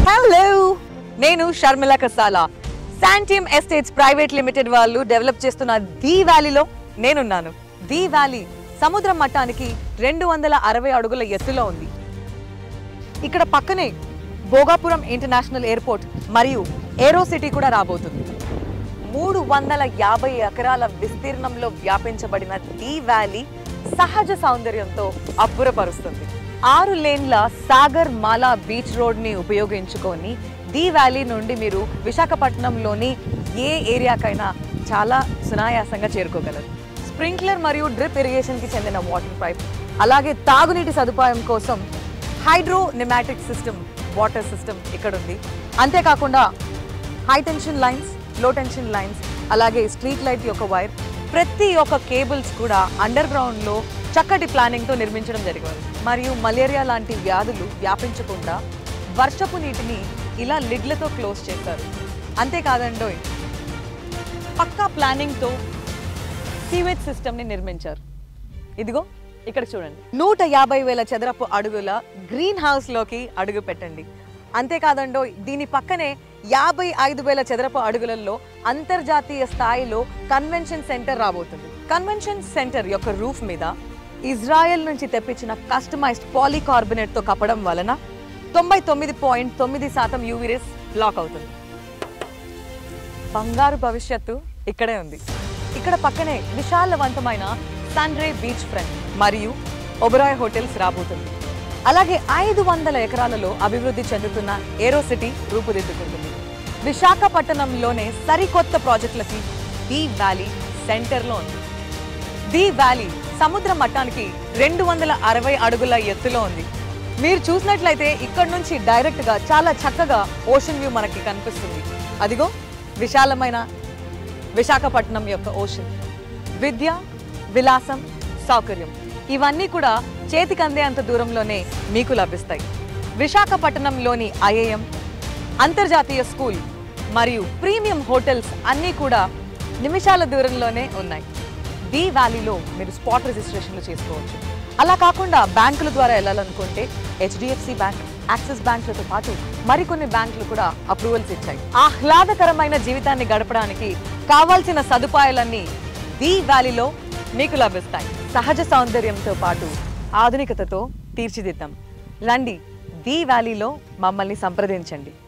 hello నేను షర్మిల కసాలా శాంటీమ్ estates private limited వాళ్ళు డెవలప్ చేస్తున్న ది వ్యాలీలో నేనున్నాను ది వ్యాలీ సముద్ర మట్టానికి రెండు వందల అరవై అడుగుల ఎత్తులో ఉంది ఇక్కడ పక్కనే భోగాపురం ఇంటర్నేషనల్ ఎయిర్పోర్ట్ మరియు ఏరో సిటీ కూడా రాబోతుంది మూడు వందల యాభై ఎకరాల విస్తీర్ణంలో వ్యాపించబడిన ది వ్యాలీ సహజ సౌందర్యంతో అబ్బురపరుస్తుంది ఆరు లేన్ల సాగర్ మాలా బీచ్ రోడ్ని ఉపయోగించుకొని ది వ్యాలీ నుండి మీరు విశాఖపట్నంలోని ఏ ఏరియాకైనా చాలా సునాయాసంగా చేరుకోగలరు స్ప్రింక్లర్ మరియు డ్రిప్ ఇరిగేషన్కి చెందిన వాటర్ పైప్ అలాగే తాగునీటి సదుపాయం కోసం hydro pneumatic system water system ఇక్కడ ఉంది అంతేకాకుండా high tension lines low tension lines అలాగే స్ట్రీట్ లైట్ యొక్క వైర్ ప్రతి ఒక్క కేబుల్స్ కూడా అండర్ గ్రౌండ్లో చక్కటి ప్లానింగ్తో నిర్మించడం జరిగింది మరియు మలేరియా లాంటి వ్యాధులు వ్యాపించకుండా వర్షపు నీటిని ఇలా లిడ్లతో క్లోజ్ చేస్తారు అంతేకాదండోయ్ పక్కా ప్లానింగ్తో సీవేజ్ సిస్టమ్ని నిర్మించారు ఇదిగో ఇక్కడ చూడండి నూట యాభై వేల చదరపు అడుగుల గ్రీన్ హౌస్ లోకి అడుగు పెట్టండి అంతేకాదండో దీని పక్కనే యాభై ఐదు వేల చదరపు అడుగులలో అంతర్జాతీయ స్థాయిలో కన్వెన్షన్ సెంటర్ రాబోతుంది కన్వెన్షన్ సెంటర్ యొక్క రూఫ్ మీద ఇజ్రాయెల్ నుంచి తెప్పించిన కస్టమైజ్డ్ పాలీకార్బొనేట్ తో కప్పడం వలన తొంభై తొమ్మిది పాయింట్ తొమ్మిది శాతం యూవీ బ్లాక్ అవుతుంది బంగారు భవిష్యత్తు ఇక్కడే ఉంది ఇక్కడ పక్కనే విశాలవంతమైన సన్రే బీచ్ ఫ్రంట్ మరియు ఒబరాయ్ హోటల్స్ రాబోతుంది అలాగే ఐదు వందల ఎకరాలలో అభివృద్ధి చెందుతున్న ఏరో సిటీ రూపుదిద్దుకుంటుంది విశాఖపట్నంలోనే సరికొత్త ప్రాజెక్టులకి ది వ్యాలీ సెంటర్లో ఉంది ది వ్యాలీ సముద్ర మట్టానికి రెండు వందల అరవై అడుగుల ఎత్తులో ఉంది మీరు చూసినట్లయితే ఇక్కడ నుంచి డైరెక్ట్గా చాలా చక్కగా ఓషన్ వ్యూ మనకి కనిపిస్తుంది అదిగో విశాలమైన విశాఖపట్నం యొక్క ఓషన్ విద్య విలాసం సౌకర్యం ఇవన్నీ కూడా చేతికి అందే అంత దూరంలోనే మీకు లభిస్తాయి విశాఖపట్నంలోని ఐఏఎం అంతర్జాతీయ స్కూల్ మరియు ప్రీమియం హోటల్స్ అన్నీ కూడా నిమిషాల దూరంలోనే ఉన్నాయి ది వ్యాలీలో మీరు స్పాట్ రిజిస్ట్రేషన్లు చేసుకోవచ్చు అలా కాకుండా బ్యాంకుల ద్వారా వెళ్ళాలనుకుంటే హెచ్డిఎఫ్సి బ్యాంక్ యాక్సిస్ బ్యాంకులతో పాటు మరికొన్ని బ్యాంకులు కూడా అప్రూవల్స్ ఇచ్చాయి ఆహ్లాదకరమైన జీవితాన్ని గడపడానికి కావాల్సిన సదుపాయాలన్నీ ది వ్యాలీలో మీకు లభిస్తాయి సహజ సౌందర్యంతో పాటు ఆధునికతతో తీర్చిదిద్దాం రండి ది వ్యాలీలో మమ్మల్ని సంప్రదించండి